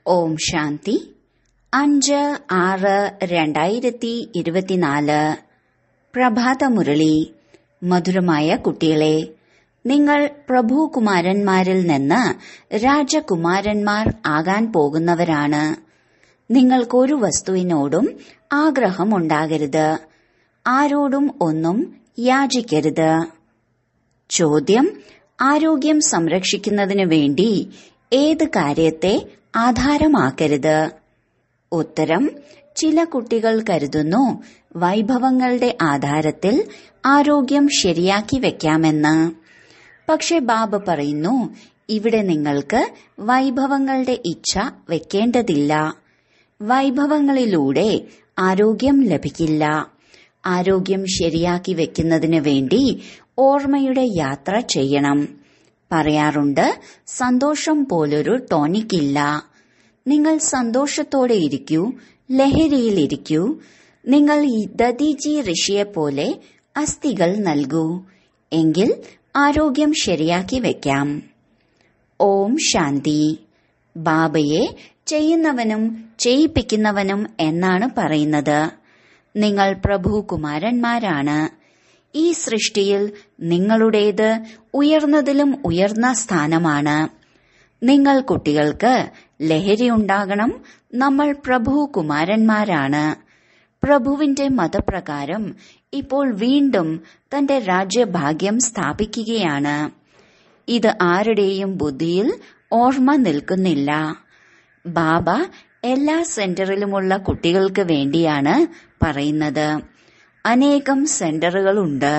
ഓം ശാന്തി അഞ്ച് ആറ് രണ്ടായിരത്തി ഇരുപത്തിനാല് പ്രഭാതമുരളി മധുരമായ കുട്ടികളെ നിങ്ങൾ പ്രഭുകുമാരന്മാരിൽ നിന്ന് രാജകുമാരന്മാർ ആകാൻ പോകുന്നവരാണ് നിങ്ങൾക്കൊരു വസ്തുവിനോടും ആഗ്രഹമുണ്ടാകരുത് ആരോടും ഒന്നും യാചിക്കരുത് ചോദ്യം ആരോഗ്യം സംരക്ഷിക്കുന്നതിനു വേണ്ടി ഏത് കാര്യത്തെ ആധാരമാക്കരുത് ഉത്തരം ചില കുട്ടികൾ കരുതുന്നു വൈഭവങ്ങളുടെ ആധാരത്തിൽ ആരോഗ്യം ശരിയാക്കി വെക്കാമെന്ന് പക്ഷെ ബാബ പറയുന്നു ഇവിടെ നിങ്ങൾക്ക് വൈഭവങ്ങളുടെ ഇച്ഛ വെക്കേണ്ടതില്ല വൈഭവങ്ങളിലൂടെ ആരോഗ്യം ലഭിക്കില്ല ആരോഗ്യം ശരിയാക്കി വെക്കുന്നതിന് വേണ്ടി ഓർമ്മയുടെ യാത്ര ചെയ്യണം പറയാറുണ്ട് സന്തോഷം പോലൊരു ടോണിക് ഇല്ല നിങ്ങൾ സന്തോഷത്തോടെ ഇരിക്കൂ ലഹരിയിലിരിക്കൂ നിങ്ങൾ ഈ ദദീജി ഋഷിയെ പോലെ അസ്ഥികൾ നൽകൂ എങ്കിൽ ആരോഗ്യം ശരിയാക്കി വെക്കാം ഓം ശാന്തി ബാബയെ ചെയ്യുന്നവനും ചെയ്യിപ്പിക്കുന്നവനും എന്നാണ് പറയുന്നത് നിങ്ങൾ പ്രഭുകുമാരന്മാരാണ് ഈ സൃഷ്ടിയിൽ നിങ്ങളുടേത് ഉയർന്നതിലും ഉയർന്ന സ്ഥാനമാണ് നിങ്ങൾ കുട്ടികൾക്ക് ലഹരി ഉണ്ടാകണം നമ്മൾ പ്രഭുകുമാരന്മാരാണ് പ്രഭുവിന്റെ മതപ്രകാരം ഇപ്പോൾ വീണ്ടും തന്റെ രാജ്യഭാഗ്യം സ്ഥാപിക്കുകയാണ് ഇത് ആരുടെയും ബുദ്ധിയിൽ ഓർമ്മ നിൽക്കുന്നില്ല ബാബ എല്ലാ സെന്ററിലുമുള്ള കുട്ടികൾക്ക് വേണ്ടിയാണ് പറയുന്നത് അനേകം സെന്ററുകളുണ്ട്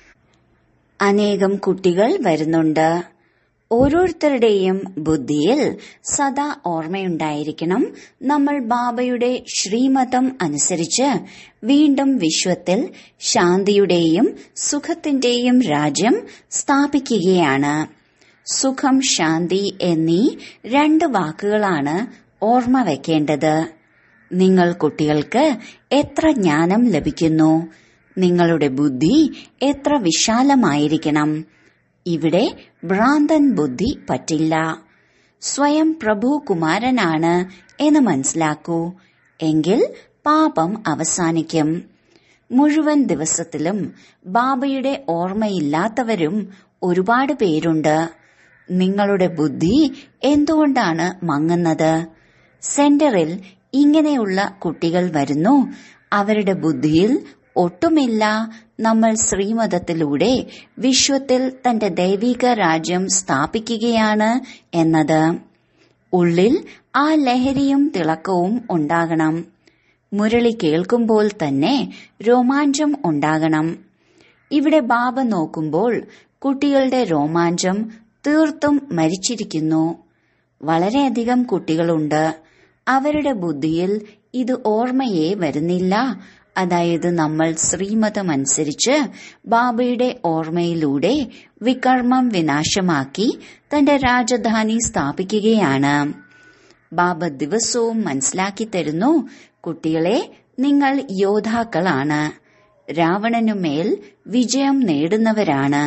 അനേകം കുട്ടികൾ വരുന്നുണ്ട് ഓരോരുത്തരുടെയും ബുദ്ധിയിൽ സദാ ഓർമ്മയുണ്ടായിരിക്കണം നമ്മൾ ബാബയുടെ ശ്രീമതം അനുസരിച്ച് വീണ്ടും വിശ്വത്തിൽ ശാന്തിയുടെയും സുഖത്തിന്റെയും രാജ്യം സ്ഥാപിക്കുകയാണ് സുഖം ശാന്തി എന്നീ രണ്ട് വാക്കുകളാണ് ഓർമ്മ വയ്ക്കേണ്ടത് നിങ്ങൾ കുട്ടികൾക്ക് എത്ര ജ്ഞാനം ലഭിക്കുന്നു നിങ്ങളുടെ ബുദ്ധി എത്ര വിശാലമായിരിക്കണം ഇവിടെ ഭ്രാന്തൻ ബുദ്ധി പറ്റില്ല സ്വയം പ്രഭു കുമാരനാണ് എന്ന് മനസ്സിലാക്കൂ എങ്കിൽ പാപം അവസാനിക്കും മുഴുവൻ ദിവസത്തിലും ബാബയുടെ ഓർമ്മയില്ലാത്തവരും ഒരുപാട് പേരുണ്ട് നിങ്ങളുടെ ബുദ്ധി എന്തുകൊണ്ടാണ് മങ്ങുന്നത് സെന്ററിൽ ഇങ്ങനെയുള്ള കുട്ടികൾ വരുന്നു അവരുടെ ബുദ്ധിയിൽ ഒട്ടുമില്ല നമ്മൾ ശ്രീമതത്തിലൂടെ വിശ്വത്തിൽ തന്റെ ദൈവിക രാജ്യം സ്ഥാപിക്കുകയാണ് എന്നത് ഉള്ളിൽ ആ ലഹരിയും തിളക്കവും ഉണ്ടാകണം മുരളി കേൾക്കുമ്പോൾ തന്നെ രോമാഞ്ചം ഉണ്ടാകണം ഇവിടെ ബാബ നോക്കുമ്പോൾ കുട്ടികളുടെ രോമാഞ്ചം തീർത്തും മരിച്ചിരിക്കുന്നു വളരെയധികം കുട്ടികളുണ്ട് അവരുടെ ബുദ്ധിയിൽ ഇത് ഓർമ്മയെ വരുന്നില്ല അതായത് നമ്മൾ ശ്രീമതമനുസരിച്ച് ബാബയുടെ ഓർമ്മയിലൂടെ വികർമ്മം വിനാശമാക്കി തന്റെ രാജധാനി സ്ഥാപിക്കുകയാണ് ബാബ ദിവസവും മനസ്സിലാക്കി തരുന്നു കുട്ടികളെ നിങ്ങൾ യോദ്ധാക്കളാണ് രാവണനുമേൽ വിജയം നേടുന്നവരാണ്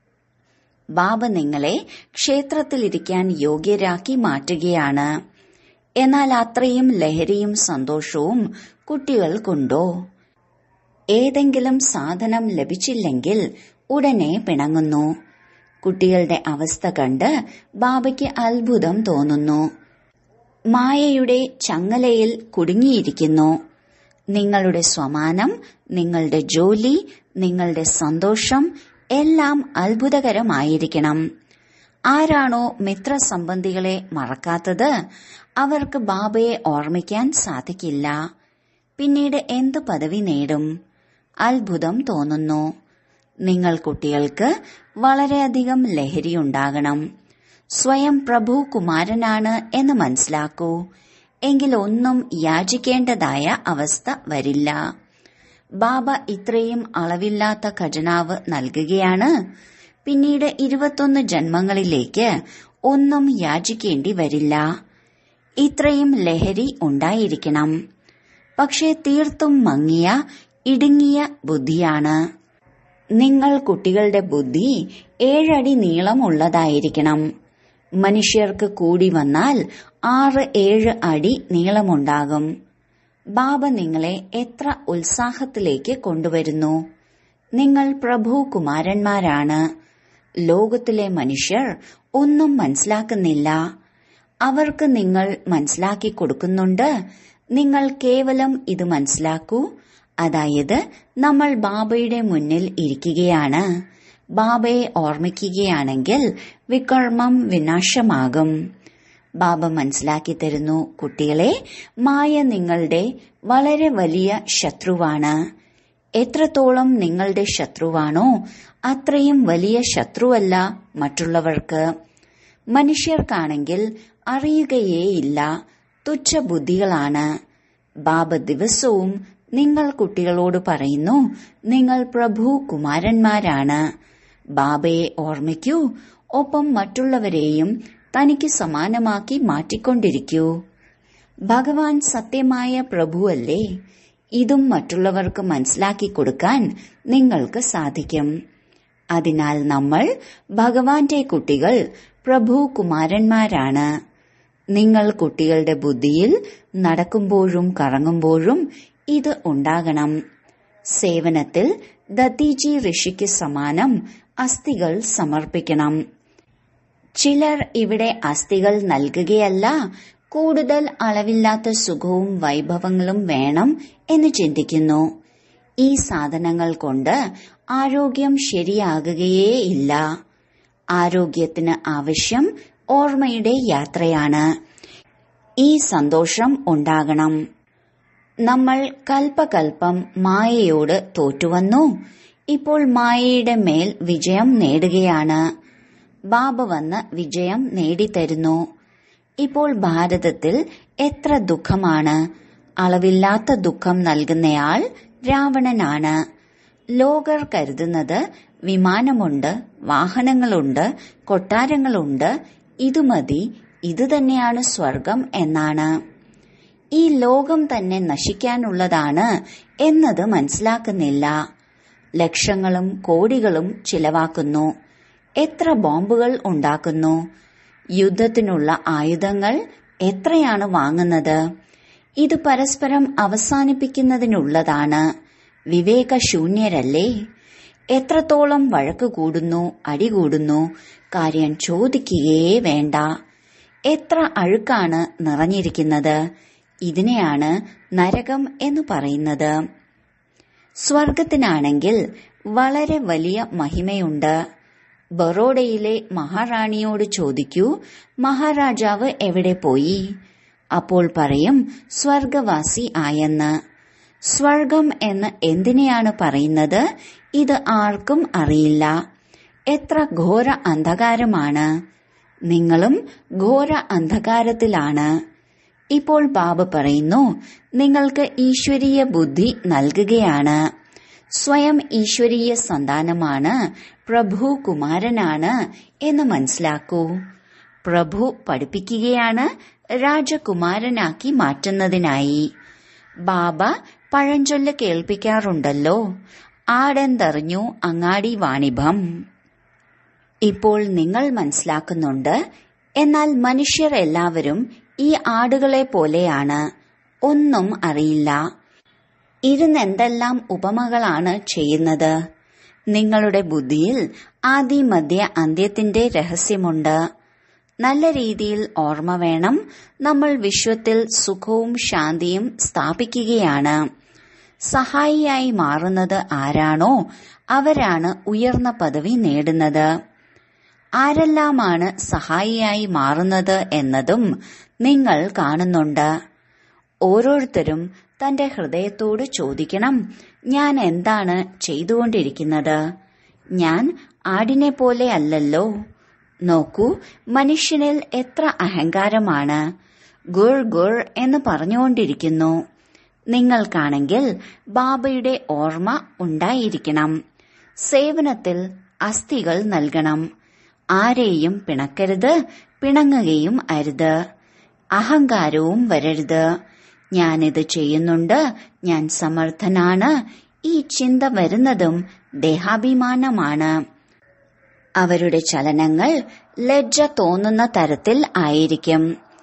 ബാബ നിങ്ങളെ ക്ഷേത്രത്തിലിരിക്കാൻ യോഗ്യരാക്കി മാറ്റുകയാണ് എന്നാൽ അത്രയും ലഹരിയും സന്തോഷവും കുട്ടികൾക്കുണ്ടോ ഏതെങ്കിലും സാധനം ലഭിച്ചില്ലെങ്കിൽ ഉടനെ പിണങ്ങുന്നു കുട്ടികളുടെ അവസ്ഥ കണ്ട് ബാബയ്ക്ക് അത്ഭുതം തോന്നുന്നു മായയുടെ ചങ്ങലയിൽ കുടുങ്ങിയിരിക്കുന്നു നിങ്ങളുടെ സ്വമാനം നിങ്ങളുടെ ജോലി നിങ്ങളുടെ സന്തോഷം എല്ലാം അത്ഭുതകരമായിരിക്കണം ആരാണോ മിത്രസംബന്ധികളെ മറക്കാത്തത് അവർക്ക് ബാബയെ ഓർമ്മിക്കാൻ സാധിക്കില്ല പിന്നീട് എന്ത് പദവി നേടും അത്ഭുതം തോന്നുന്നു നിങ്ങൾ കുട്ടികൾക്ക് വളരെയധികം ലഹരി ഉണ്ടാകണം സ്വയം പ്രഭു കുമാരനാണ് എന്ന് മനസ്സിലാക്കൂ എങ്കിൽ ഒന്നും യാചിക്കേണ്ടതായ അവസ്ഥ വരില്ല ബാബ ഇത്രയും അളവില്ലാത്ത ഖജനാവ് നൽകുകയാണ് പിന്നീട് ഇരുപത്തൊന്ന് ജന്മങ്ങളിലേക്ക് ഒന്നും യാചിക്കേണ്ടി വരില്ല ഇത്രയും ലഹരി ഉണ്ടായിരിക്കണം പക്ഷേ തീർത്തും മങ്ങിയ ഇടുങ്ങിയ ബുദ്ധിയാണ് നിങ്ങൾ കുട്ടികളുടെ ബുദ്ധി ഏഴടി നീളമുള്ളതായിരിക്കണം മനുഷ്യർക്ക് കൂടി വന്നാൽ ആറ് ഏഴ് അടി നീളമുണ്ടാകും ബാബ നിങ്ങളെ എത്ര ഉത്സാഹത്തിലേക്ക് കൊണ്ടുവരുന്നു നിങ്ങൾ പ്രഭു കുമാരന്മാരാണ് ലോകത്തിലെ മനുഷ്യർ ഒന്നും മനസ്സിലാക്കുന്നില്ല അവർക്ക് നിങ്ങൾ മനസ്സിലാക്കി കൊടുക്കുന്നുണ്ട് നിങ്ങൾ കേവലം ഇത് മനസ്സിലാക്കൂ അതായത് നമ്മൾ ബാബയുടെ മുന്നിൽ ഇരിക്കുകയാണ് ബാബയെ ഓർമ്മിക്കുകയാണെങ്കിൽ വികർമ്മം വിനാശമാകും ബാബ മനസ്സിലാക്കി തരുന്നു കുട്ടികളെ മായ നിങ്ങളുടെ വളരെ വലിയ ശത്രുവാണ് എത്രത്തോളം നിങ്ങളുടെ ശത്രുവാണോ അത്രയും വലിയ ശത്രുവല്ല മറ്റുള്ളവർക്ക് മനുഷ്യർക്കാണെങ്കിൽ അറിയുകയേയില്ല തുച്ഛബുദ്ധികളാണ് ബാബ ദിവസവും നിങ്ങൾ കുട്ടികളോട് പറയുന്നു നിങ്ങൾ പ്രഭു കുമാരന്മാരാണ് ബാബയെ ഓർമ്മിക്കൂ ഒപ്പം മറ്റുള്ളവരെയും തനിക്ക് സമാനമാക്കി മാറ്റിക്കൊണ്ടിരിക്കൂ ഭഗവാൻ സത്യമായ പ്രഭുവല്ലേ ഇതും മറ്റുള്ളവർക്ക് മനസ്സിലാക്കി കൊടുക്കാൻ നിങ്ങൾക്ക് സാധിക്കും അതിനാൽ നമ്മൾ ഭഗവാന്റെ കുട്ടികൾ പ്രഭു കുമാരന്മാരാണ് നിങ്ങൾ കുട്ടികളുടെ ബുദ്ധിയിൽ നടക്കുമ്പോഴും കറങ്ങുമ്പോഴും ഇത് ഉണ്ടാകണം സേവനത്തിൽ ദത്തീജി ഋഷിക്ക് സമാനം അസ്ഥികൾ സമർപ്പിക്കണം ചിലർ ഇവിടെ അസ്ഥികൾ നൽകുകയല്ല കൂടുതൽ അളവില്ലാത്ത സുഖവും വൈഭവങ്ങളും വേണം എന്ന് ചിന്തിക്കുന്നു ഈ സാധനങ്ങൾ കൊണ്ട് ആരോഗ്യം ശരിയാകുകയേ ഇല്ല ആരോഗ്യത്തിന് ആവശ്യം ഓർമ്മയുടെ യാത്രയാണ് ഈ സന്തോഷം ഉണ്ടാകണം നമ്മൾ കൽപ്പകൽപ്പം മായയോട് തോറ്റുവന്നു ഇപ്പോൾ മായയുടെ മേൽ വിജയം നേടുകയാണ് ബാബ വന്ന് വിജയം നേടിത്തരുന്നു ഇപ്പോൾ ഭാരതത്തിൽ എത്ര ദുഃഖമാണ് അളവില്ലാത്ത ദുഃഖം നൽകുന്നയാൾ രാവണനാണ് ലോകർ കരുതുന്നത് വിമാനമുണ്ട് വാഹനങ്ങളുണ്ട് കൊട്ടാരങ്ങളുണ്ട് ഇത് മതി ഇത് തന്നെയാണ് സ്വർഗം എന്നാണ് ഈ ലോകം തന്നെ നശിക്കാനുള്ളതാണ് എന്നത് മനസ്സിലാക്കുന്നില്ല ലക്ഷങ്ങളും കോടികളും ചിലവാക്കുന്നു എത്ര ബോംബുകൾ ഉണ്ടാക്കുന്നു യുദ്ധത്തിനുള്ള ആയുധങ്ങൾ എത്രയാണ് വാങ്ങുന്നത് ഇത് പരസ്പരം അവസാനിപ്പിക്കുന്നതിനുള്ളതാണ് വിവേകശൂന്യരല്ലേ എത്രത്തോളം വഴക്ക് കൂടുന്നു അടികൂടുന്നു കാര്യം ചോദിക്കുകയേ വേണ്ട എത്ര അഴുക്കാണ് നിറഞ്ഞിരിക്കുന്നത് ഇതിനെയാണ് നരകം എന്ന് പറയുന്നത് സ്വർഗത്തിനാണെങ്കിൽ വളരെ വലിയ മഹിമയുണ്ട് ബറോഡയിലെ മഹാറാണിയോട് ചോദിക്കൂ മഹാരാജാവ് എവിടെ പോയി അപ്പോൾ പറയും സ്വർഗവാസി ആയെന്ന് സ്വർഗം എന്ന് എന്തിനെയാണ് പറയുന്നത് ഇത് ആർക്കും അറിയില്ല എത്ര ഘോര അന്ധകാരമാണ് നിങ്ങളും ഘോര അന്ധകാരത്തിലാണ് ഇപ്പോൾ ബാബ പറയുന്നു നിങ്ങൾക്ക് ഈശ്വരീയ ബുദ്ധി നൽകുകയാണ് സ്വയം ഈശ്വരീയ സന്താനമാണ് പ്രഭു കുമാരനാണ് എന്ന് മനസ്സിലാക്കൂ പ്രഭു പഠിപ്പിക്കുകയാണ് രാജകുമാരനാക്കി മാറ്റുന്നതിനായി ബാബ പഴഞ്ചൊല്ല് കേൾപ്പിക്കാറുണ്ടല്ലോ ആടെന്തറിഞ്ഞു അങ്ങാടി വാണിഭം ഇപ്പോൾ നിങ്ങൾ മനസ്സിലാക്കുന്നുണ്ട് എന്നാൽ മനുഷ്യർ എല്ലാവരും ഈ ആടുകളെ പോലെയാണ് ഒന്നും അറിയില്ല ഇരുന്നെന്തെല്ലാം ഉപമകളാണ് ചെയ്യുന്നത് നിങ്ങളുടെ ബുദ്ധിയിൽ ആദി മധ്യ അന്ത്യത്തിന്റെ രഹസ്യമുണ്ട് നല്ല രീതിയിൽ ഓർമ്മ വേണം നമ്മൾ വിശ്വത്തിൽ സുഖവും ശാന്തിയും സ്ഥാപിക്കുകയാണ് സഹായിയായി മാറുന്നത് ആരാണോ അവരാണ് ഉയർന്ന പദവി നേടുന്നത് ആരെല്ലാമാണ് സഹായിയായി മാറുന്നത് എന്നതും നിങ്ങൾ കാണുന്നുണ്ട് ഓരോരുത്തരും തന്റെ ഹൃദയത്തോട് ചോദിക്കണം ഞാൻ എന്താണ് ചെയ്തുകൊണ്ടിരിക്കുന്നത് ഞാൻ ആടിനെ പോലെ അല്ലല്ലോ നോക്കൂ മനുഷ്യനിൽ എത്ര അഹങ്കാരമാണ് ഗുർ ഗുർ എന്ന് പറഞ്ഞുകൊണ്ടിരിക്കുന്നു നിങ്ങൾക്കാണെങ്കിൽ ബാബയുടെ ഓർമ്മ ഉണ്ടായിരിക്കണം സേവനത്തിൽ അസ്ഥികൾ നൽകണം ആരെയും പിണക്കരുത് പിണങ്ങുകയും അരുത് അഹങ്കാരവും വരരുത് ഞാനിത് ചെയ്യുന്നുണ്ട് ഞാൻ സമർത്ഥനാണ് ഈ ചിന്ത വരുന്നതും ദേഹാഭിമാനമാണ് അവരുടെ ചലനങ്ങൾ ലജ്ജ തോന്നുന്ന തരത്തിൽ ആയിരിക്കും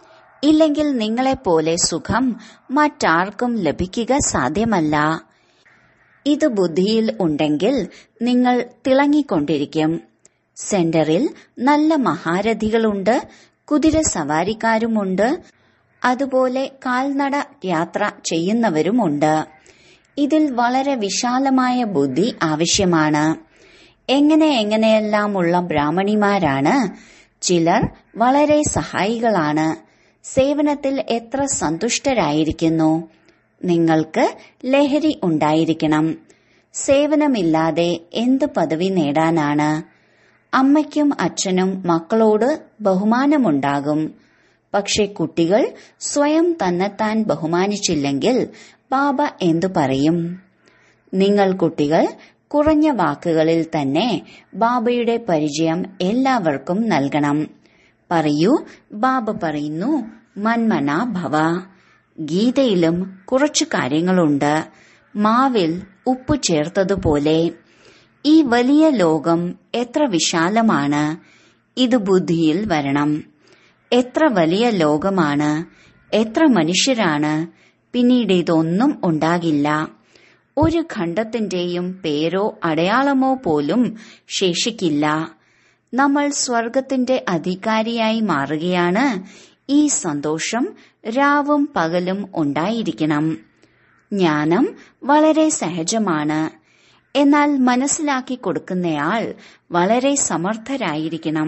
ഇല്ലെങ്കിൽ നിങ്ങളെപ്പോലെ സുഖം മറ്റാർക്കും ലഭിക്കുക സാധ്യമല്ല ഇത് ബുദ്ധിയിൽ ഉണ്ടെങ്കിൽ നിങ്ങൾ തിളങ്ങിക്കൊണ്ടിരിക്കും സെന്ററിൽ നല്ല മഹാരഥികളുണ്ട് കുതിര സവാരിക്കാരുമുണ്ട് അതുപോലെ കാൽനട യാത്ര ചെയ്യുന്നവരുമുണ്ട് ഇതിൽ വളരെ വിശാലമായ ബുദ്ധി ആവശ്യമാണ് എങ്ങനെ എങ്ങനെയെല്ലാമുള്ള ബ്രാഹ്മണിമാരാണ് ചിലർ വളരെ സഹായികളാണ് സേവനത്തിൽ എത്ര സന്തുഷ്ടരായിരിക്കുന്നു നിങ്ങൾക്ക് ലഹരി ഉണ്ടായിരിക്കണം സേവനമില്ലാതെ എന്ത് പദവി നേടാനാണ് അമ്മയ്ക്കും അച്ഛനും മക്കളോട് ബഹുമാനമുണ്ടാകും പക്ഷെ കുട്ടികൾ സ്വയം തന്നെത്താൻ ബഹുമാനിച്ചില്ലെങ്കിൽ ബാബ എന്തു പറയും നിങ്ങൾ കുട്ടികൾ കുറഞ്ഞ വാക്കുകളിൽ തന്നെ ബാബയുടെ പരിചയം എല്ലാവർക്കും നൽകണം പറയൂ ബാബ പറയുന്നു മന്മന ഭവ ഗീതയിലും കുറച്ചു കാര്യങ്ങളുണ്ട് മാവിൽ ഉപ്പ് ചേർത്തതുപോലെ ഈ വലിയ ലോകം എത്ര വിശാലമാണ് ഇത് ബുദ്ധിയിൽ വരണം എത്ര വലിയ ലോകമാണ് എത്ര മനുഷ്യരാണ് പിന്നീട് ഇതൊന്നും ഉണ്ടാകില്ല ഒരു ഖണ്ഡത്തിന്റെയും പേരോ അടയാളമോ പോലും ശേഷിക്കില്ല നമ്മൾ സ്വർഗത്തിന്റെ അധികാരിയായി മാറുകയാണ് ഈ സന്തോഷം രാവും പകലും ഉണ്ടായിരിക്കണം ജ്ഞാനം വളരെ സഹജമാണ് എന്നാൽ മനസ്സിലാക്കി കൊടുക്കുന്നയാൾ വളരെ സമർത്ഥരായിരിക്കണം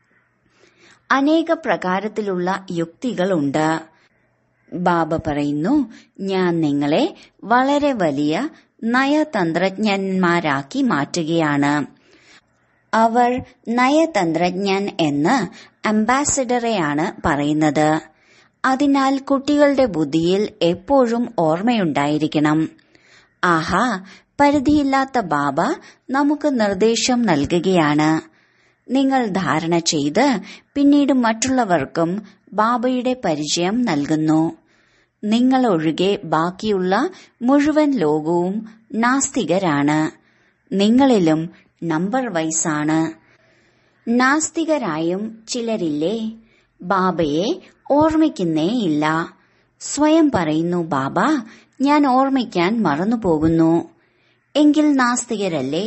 അനേക പ്രകാരത്തിലുള്ള യുക്തികളുണ്ട് ബാബ പറയുന്നു ഞാൻ നിങ്ങളെ വളരെ വലിയ നയതന്ത്രജ്ഞന്മാരാക്കി മാറ്റുകയാണ് അവർ നയതന്ത്രജ്ഞൻ എന്ന് അംബാസിഡറെയാണ് പറയുന്നത് അതിനാൽ കുട്ടികളുടെ ബുദ്ധിയിൽ എപ്പോഴും ഓർമ്മയുണ്ടായിരിക്കണം ആഹാ പരിധിയില്ലാത്ത ബാബ നമുക്ക് നിർദ്ദേശം നൽകുകയാണ് നിങ്ങൾ ധാരണ ചെയ്ത് പിന്നീട് മറ്റുള്ളവർക്കും ബാബയുടെ പരിചയം നൽകുന്നു നിങ്ങൾ ഒഴികെ ബാക്കിയുള്ള മുഴുവൻ ലോകവും നാസ്തികരാണ് നിങ്ങളിലും നമ്പർ വൈസാണ് നാസ്തികരായും ചിലരില്ലേ ബാബയെ ഓർമ്മിക്കുന്നേയില്ല സ്വയം പറയുന്നു ബാബ ഞാൻ ഓർമ്മിക്കാൻ മറന്നുപോകുന്നു എങ്കിൽ നാസ്തികരല്ലേ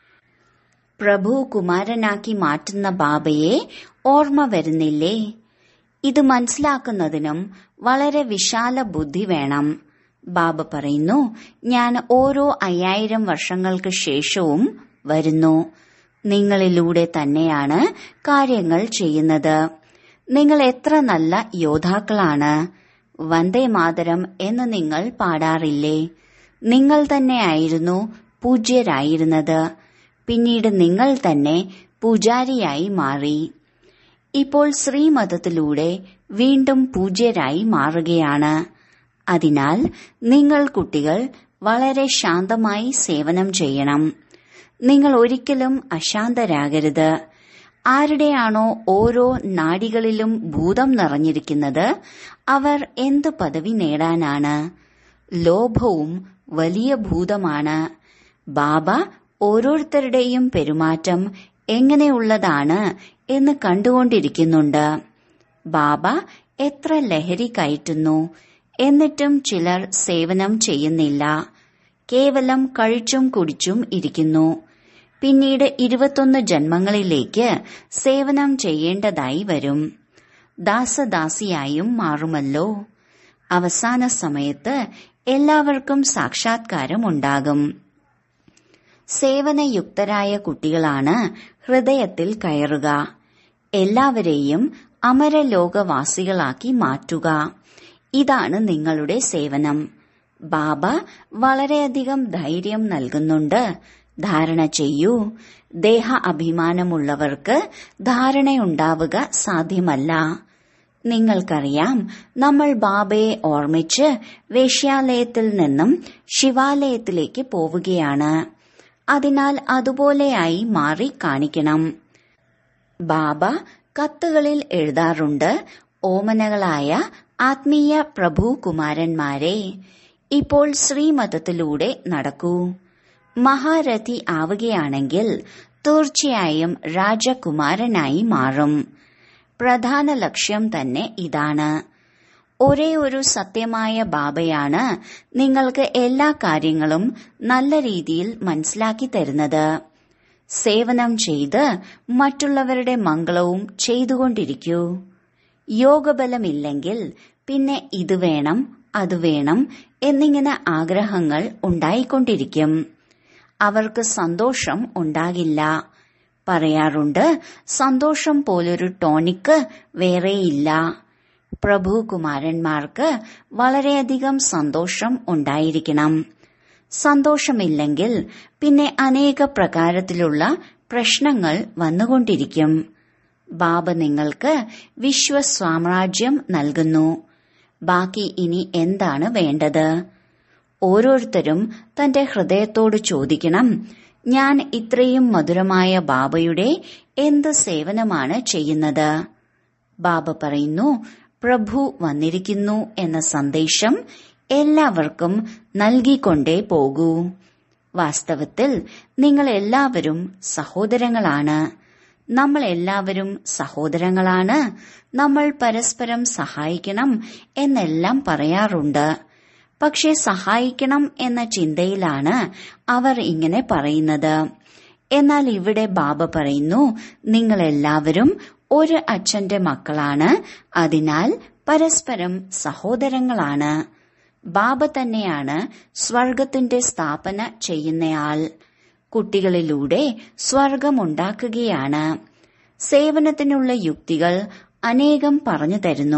പ്രഭു കുമാരനാക്കി മാറ്റുന്ന ബാബയെ ഓർമ്മ വരുന്നില്ലേ ഇത് മനസ്സിലാക്കുന്നതിനും വളരെ വിശാല ബുദ്ധി വേണം ബാബ പറയുന്നു ഞാൻ ഓരോ അയ്യായിരം വർഷങ്ങൾക്ക് ശേഷവും വരുന്നു നിങ്ങളിലൂടെ തന്നെയാണ് കാര്യങ്ങൾ ചെയ്യുന്നത് നിങ്ങൾ എത്ര നല്ല യോദ്ധാക്കളാണ് വന്ദേ മാതരം എന്ന് നിങ്ങൾ പാടാറില്ലേ നിങ്ങൾ തന്നെയായിരുന്നു പൂജ്യരായിരുന്നത് പിന്നീട് നിങ്ങൾ തന്നെ പൂജാരിയായി മാറി ഇപ്പോൾ ശ്രീമതത്തിലൂടെ വീണ്ടും പൂജ്യരായി മാറുകയാണ് അതിനാൽ നിങ്ങൾ കുട്ടികൾ വളരെ ശാന്തമായി സേവനം ചെയ്യണം നിങ്ങൾ ഒരിക്കലും അശാന്തരാകരുത് ആരുടെയാണോ ഓരോ നാഡികളിലും ഭൂതം നിറഞ്ഞിരിക്കുന്നത് അവർ എന്തു പദവി നേടാനാണ് ലോഭവും വലിയ ഭൂതമാണ് ബാബ ഓരോരുത്തരുടെയും പെരുമാറ്റം എങ്ങനെയുള്ളതാണ് എന്ന് കണ്ടുകൊണ്ടിരിക്കുന്നുണ്ട് ബാബ എത്ര ലഹരി കയറ്റുന്നു എന്നിട്ടും ചിലർ സേവനം ചെയ്യുന്നില്ല കേവലം കഴിച്ചും കുടിച്ചും ഇരിക്കുന്നു പിന്നീട് ഇരുപത്തൊന്ന് ജന്മങ്ങളിലേക്ക് സേവനം ചെയ്യേണ്ടതായി വരും ദാസദാസിയായും മാറുമല്ലോ അവസാന സമയത്ത് എല്ലാവർക്കും സാക്ഷാത്കാരം ഉണ്ടാകും സേവനയുക്തരായ കുട്ടികളാണ് ഹൃദയത്തിൽ കയറുക എല്ലാവരെയും അമരലോകവാസികളാക്കി മാറ്റുക ഇതാണ് നിങ്ങളുടെ സേവനം ബാബ വളരെയധികം ധൈര്യം നൽകുന്നുണ്ട് ധാരണ ചെയ്യൂ ദേഹ അഭിമാനമുള്ളവർക്ക് ധാരണയുണ്ടാവുക സാധ്യമല്ല നിങ്ങൾക്കറിയാം നമ്മൾ ബാബയെ ഓർമ്മിച്ച് വേശ്യാലയത്തിൽ നിന്നും ശിവാലയത്തിലേക്ക് പോവുകയാണ് അതിനാൽ അതുപോലെയായി മാറി കാണിക്കണം ബാബ കത്തുകളിൽ എഴുതാറുണ്ട് ഓമനകളായ ആത്മീയ പ്രഭു കുമാരന്മാരെ ഇപ്പോൾ ശ്രീമതത്തിലൂടെ നടക്കൂ മഹാരഥി ആവുകയാണെങ്കിൽ തീർച്ചയായും രാജകുമാരനായി മാറും പ്രധാന ലക്ഷ്യം തന്നെ ഇതാണ് ഒരേ ഒരു സത്യമായ ബാബയാണ് നിങ്ങൾക്ക് എല്ലാ കാര്യങ്ങളും നല്ല രീതിയിൽ മനസ്സിലാക്കി തരുന്നത് സേവനം ചെയ്ത് മറ്റുള്ളവരുടെ മംഗളവും ചെയ്തുകൊണ്ടിരിക്കൂ യോഗബലമില്ലെങ്കിൽ പിന്നെ ഇത് വേണം അത് വേണം എന്നിങ്ങനെ ആഗ്രഹങ്ങൾ ഉണ്ടായിക്കൊണ്ടിരിക്കും അവർക്ക് സന്തോഷം ഉണ്ടാകില്ല പറയാറുണ്ട് സന്തോഷം പോലൊരു ടോണിക്ക് വേറെയില്ല പ്രഭു കുമാരന്മാർക്ക് വളരെയധികം സന്തോഷം ഉണ്ടായിരിക്കണം സന്തോഷമില്ലെങ്കിൽ പിന്നെ അനേക പ്രകാരത്തിലുള്ള പ്രശ്നങ്ങൾ വന്നുകൊണ്ടിരിക്കും ബാബ നിങ്ങൾക്ക് വിശ്വസ്വാമ്രാജ്യം നൽകുന്നു ബാക്കി ഇനി എന്താണ് വേണ്ടത് ഓരോരുത്തരും തന്റെ ഹൃദയത്തോട് ചോദിക്കണം ഞാൻ ഇത്രയും മധുരമായ ബാബയുടെ എന്ത് സേവനമാണ് ചെയ്യുന്നത് ബാബ പറയുന്നു പ്രഭു വന്നിരിക്കുന്നു എന്ന സന്ദേശം എല്ലാവർക്കും നൽകിക്കൊണ്ടേ പോകൂ വാസ്തവത്തിൽ നിങ്ങൾ എല്ലാവരും സഹോദരങ്ങളാണ് നമ്മൾ എല്ലാവരും സഹോദരങ്ങളാണ് നമ്മൾ പരസ്പരം സഹായിക്കണം എന്നെല്ലാം പറയാറുണ്ട് പക്ഷെ സഹായിക്കണം എന്ന ചിന്തയിലാണ് അവർ ഇങ്ങനെ പറയുന്നത് എന്നാൽ ഇവിടെ ബാബ പറയുന്നു നിങ്ങൾ എല്ലാവരും ഒരു അച്ഛന്റെ മക്കളാണ് അതിനാൽ പരസ്പരം സഹോദരങ്ങളാണ് ബാബ തന്നെയാണ് സ്വർഗത്തിന്റെ സ്ഥാപന ചെയ്യുന്നയാൾ കുട്ടികളിലൂടെ സ്വർഗമുണ്ടാക്കുകയാണ് സേവനത്തിനുള്ള യുക്തികൾ അനേകം പറഞ്ഞു തരുന്നു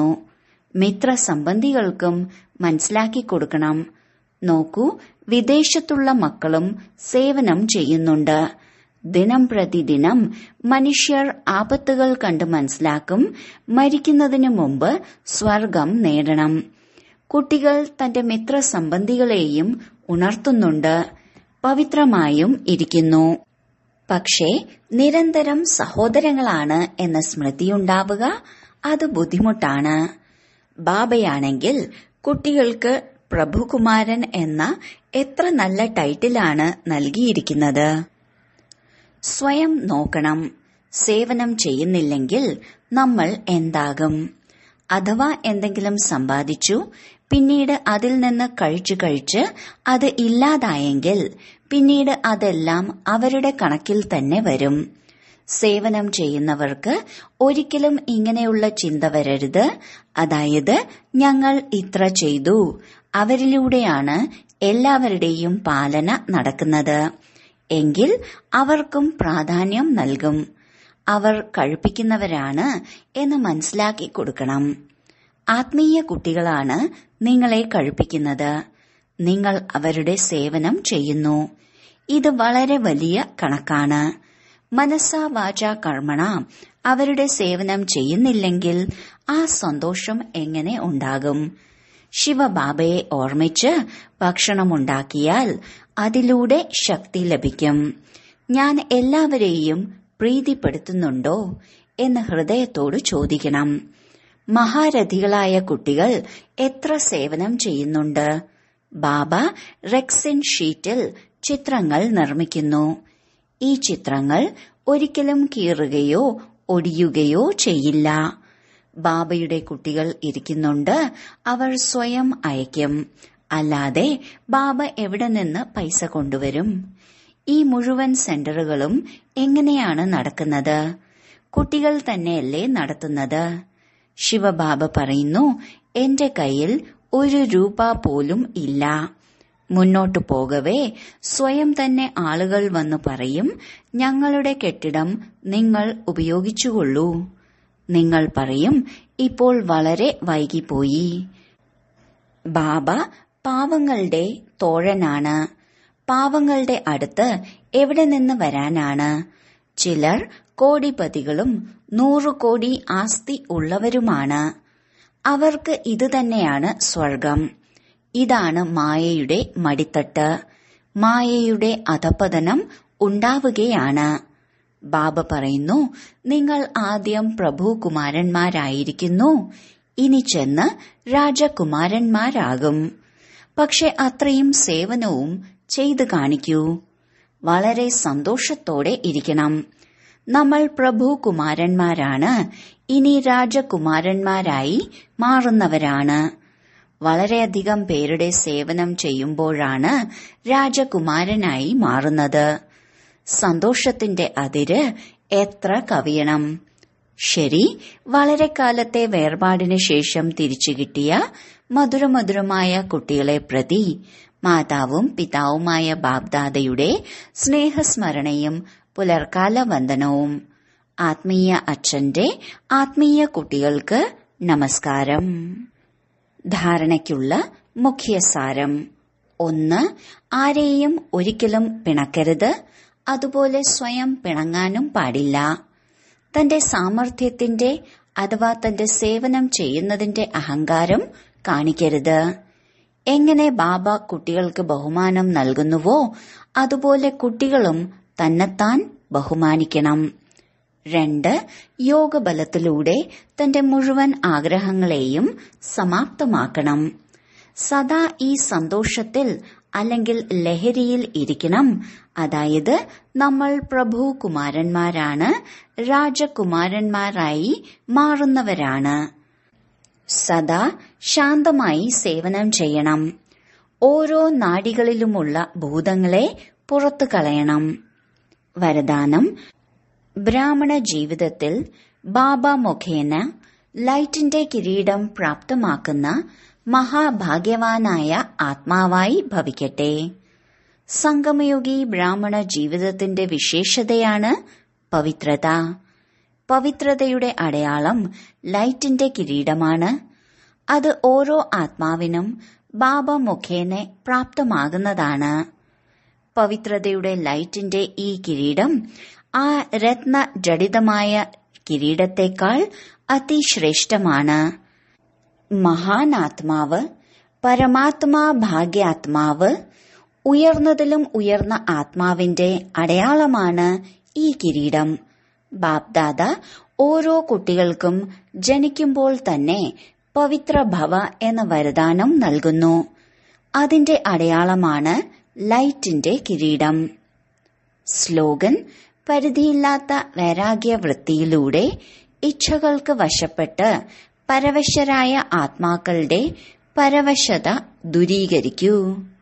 മിത്രസംബന്ധികൾക്കും മനസ്സിലാക്കി കൊടുക്കണം നോക്കൂ വിദേശത്തുള്ള മക്കളും സേവനം ചെയ്യുന്നുണ്ട് ദിനം പ്രതിദിനം മനുഷ്യർ ആപത്തുകൾ കണ്ട് മനസ്സിലാക്കും മരിക്കുന്നതിനു മുമ്പ് സ്വർഗം നേടണം കുട്ടികൾ തന്റെ മിത്രസംബന്ധികളെയും ഉണർത്തുന്നുണ്ട് പവിത്രമായും ഇരിക്കുന്നു പക്ഷേ നിരന്തരം സഹോദരങ്ങളാണ് എന്ന സ്മൃതിയുണ്ടാവുക അത് ബുദ്ധിമുട്ടാണ് ബാബയാണെങ്കിൽ കുട്ടികൾക്ക് പ്രഭുകുമാരൻ എന്ന എത്ര നല്ല ടൈറ്റിലാണ് നൽകിയിരിക്കുന്നത് സ്വയം നോക്കണം സേവനം ചെയ്യുന്നില്ലെങ്കിൽ നമ്മൾ എന്താകും അഥവാ എന്തെങ്കിലും സമ്പാദിച്ചു പിന്നീട് അതിൽ നിന്ന് കഴിച്ചു കഴിച്ച് അത് ഇല്ലാതായെങ്കിൽ പിന്നീട് അതെല്ലാം അവരുടെ കണക്കിൽ തന്നെ വരും സേവനം ചെയ്യുന്നവർക്ക് ഒരിക്കലും ഇങ്ങനെയുള്ള ചിന്ത വരരുത് അതായത് ഞങ്ങൾ ഇത്ര ചെയ്തു അവരിലൂടെയാണ് എല്ലാവരുടെയും പാലന നടക്കുന്നത് എങ്കിൽ അവർക്കും പ്രാധാന്യം നൽകും അവർ കഴിപ്പിക്കുന്നവരാണ് എന്ന് മനസ്സിലാക്കി കൊടുക്കണം ആത്മീയ കുട്ടികളാണ് നിങ്ങളെ കഴിപ്പിക്കുന്നത് നിങ്ങൾ അവരുടെ സേവനം ചെയ്യുന്നു ഇത് വളരെ വലിയ കണക്കാണ് മനസ്സാ വാച കർമ്മണ അവരുടെ സേവനം ചെയ്യുന്നില്ലെങ്കിൽ ആ സന്തോഷം എങ്ങനെ ഉണ്ടാകും ശിവബാബയെ ഓർമ്മിച്ച് ഭക്ഷണമുണ്ടാക്കിയാൽ അതിലൂടെ ശക്തി ലഭിക്കും ഞാൻ എല്ലാവരെയും പ്രീതിപ്പെടുത്തുന്നുണ്ടോ എന്ന് ഹൃദയത്തോട് ചോദിക്കണം മഹാരഥികളായ കുട്ടികൾ എത്ര സേവനം ചെയ്യുന്നുണ്ട് ബാബ റെക്സിൻ ഷീറ്റിൽ ചിത്രങ്ങൾ നിർമ്മിക്കുന്നു ഈ ചിത്രങ്ങൾ ഒരിക്കലും കീറുകയോ ഒടിയുകയോ ചെയ്യില്ല ബാബയുടെ കുട്ടികൾ ഇരിക്കുന്നുണ്ട് അവർ സ്വയം അയക്കും അല്ലാതെ ബാബ എവിടെ നിന്ന് പൈസ കൊണ്ടുവരും ഈ മുഴുവൻ സെന്ററുകളും എങ്ങനെയാണ് നടക്കുന്നത് കുട്ടികൾ തന്നെയല്ലേ നടത്തുന്നത് ശിവബാബ പറയുന്നു എന്റെ കയ്യിൽ ഒരു രൂപ പോലും ഇല്ല മുന്നോട്ടു പോകവേ സ്വയം തന്നെ ആളുകൾ വന്നു പറയും ഞങ്ങളുടെ കെട്ടിടം നിങ്ങൾ ഉപയോഗിച്ചുകൊള്ളൂ നിങ്ങൾ പറയും ഇപ്പോൾ വളരെ വൈകിപ്പോയി ബാബ പാവങ്ങളുടെ തോഴനാണ് പാവങ്ങളുടെ അടുത്ത് എവിടെ നിന്ന് വരാനാണ് ചിലർ കോടിപതികളും നൂറു കോടി ആസ്തി ഉള്ളവരുമാണ് അവർക്ക് ഇത് തന്നെയാണ് സ്വർഗം ഇതാണ് മായയുടെ മടിത്തട്ട് മായയുടെ അധപതനം ഉണ്ടാവുകയാണ് ബാബ പറയുന്നു നിങ്ങൾ ആദ്യം പ്രഭുകുമാരന്മാരായിരിക്കുന്നു ഇനി ചെന്ന് രാജകുമാരന്മാരാകും പക്ഷെ അത്രയും സേവനവും ചെയ്തു കാണിക്കൂ വളരെ സന്തോഷത്തോടെ ഇരിക്കണം നമ്മൾ പ്രഭു കുമാരന്മാരാണ് ഇനി രാജകുമാരന്മാരായി മാറുന്നവരാണ് വളരെയധികം പേരുടെ സേവനം ചെയ്യുമ്പോഴാണ് രാജകുമാരനായി മാറുന്നത് സന്തോഷത്തിന്റെ അതിര് എത്ര കവിയണം ശരി വളരെ കാലത്തെ വേർപാടിന് ശേഷം തിരിച്ചു കിട്ടിയ മധുരമധുരമായ കുട്ടികളെ പ്രതി മാതാവും പിതാവുമായ ബാബ്ദാദയുടെ സ്നേഹസ്മരണയും പുലർക്കാല വന്ദനവും ആത്മീയ അച്ഛന്റെ ആത്മീയ കുട്ടികൾക്ക് നമസ്കാരം ധാരണയ്ക്കുള്ള മുഖ്യസാരം ഒന്ന് ആരെയും ഒരിക്കലും പിണക്കരുത് അതുപോലെ സ്വയം പിണങ്ങാനും പാടില്ല തന്റെ സാമർഥ്യത്തിന്റെ അഥവാ തന്റെ സേവനം ചെയ്യുന്നതിന്റെ അഹങ്കാരം കാണിക്കരുത് എങ്ങനെ ബാബ കുട്ടികൾക്ക് ബഹുമാനം നൽകുന്നുവോ അതുപോലെ കുട്ടികളും തന്നെത്താൻ ബഹുമാനിക്കണം രണ്ട് യോഗബലത്തിലൂടെ തന്റെ മുഴുവൻ ആഗ്രഹങ്ങളെയും സമാപ്തമാക്കണം സദാ ഈ സന്തോഷത്തിൽ അല്ലെങ്കിൽ ലഹരിയിൽ ഇരിക്കണം അതായത് നമ്മൾ പ്രഭു കുമാരന്മാരാണ് രാജകുമാരന്മാരായി മാറുന്നവരാണ് സദാ ശാന്തമായി സേവനം ചെയ്യണം ഓരോ നാടികളിലുമുള്ള ഭൂതങ്ങളെ പുറത്തു കളയണം വരദാനം ബ്രാഹ്മണ ജീവിതത്തിൽ ബാബ മുഖേന ലൈറ്റിന്റെ കിരീടം പ്രാപ്തമാക്കുന്ന മഹാഭാഗ്യവാനായ ആത്മാവായി ഭവിക്കട്ടെ സംഗമയോഗി ബ്രാഹ്മണ ജീവിതത്തിന്റെ വിശേഷതയാണ് പവിത്രത പവിത്രതയുടെ അടയാളം ലൈറ്റിന്റെ കിരീടമാണ് അത് ഓരോ ആത്മാവിനും ബാബ മുഖേന പ്രാപ്തമാകുന്നതാണ് പവിത്രതയുടെ ലൈറ്റിന്റെ ഈ കിരീടം ആ രത്ന ജഡിതമായ കിരീടത്തെക്കാൾ അതിശ്രേഷ്ഠമാണ് മഹാനാത്മാവ് പരമാത്മാ ഭാഗ്യാത്മാവ് ഉയർന്നതിലും ഉയർന്ന ആത്മാവിന്റെ അടയാളമാണ് ഈ കിരീടം ബാപ്ദാദ ഓരോ കുട്ടികൾക്കും ജനിക്കുമ്പോൾ തന്നെ പവിത്ര ഭവ എന്ന വരദാനം നൽകുന്നു അതിന്റെ അടയാളമാണ് ലൈറ്റിന്റെ കിരീടം സ്ലോഗൻ പരിധിയില്ലാത്ത വൈരാഗ്യവൃത്തിയിലൂടെ ഇച്ഛകൾക്ക് വശപ്പെട്ട് പരവശരായ ആത്മാക്കളുടെ പരവശത ദൂരീകരിക്കൂ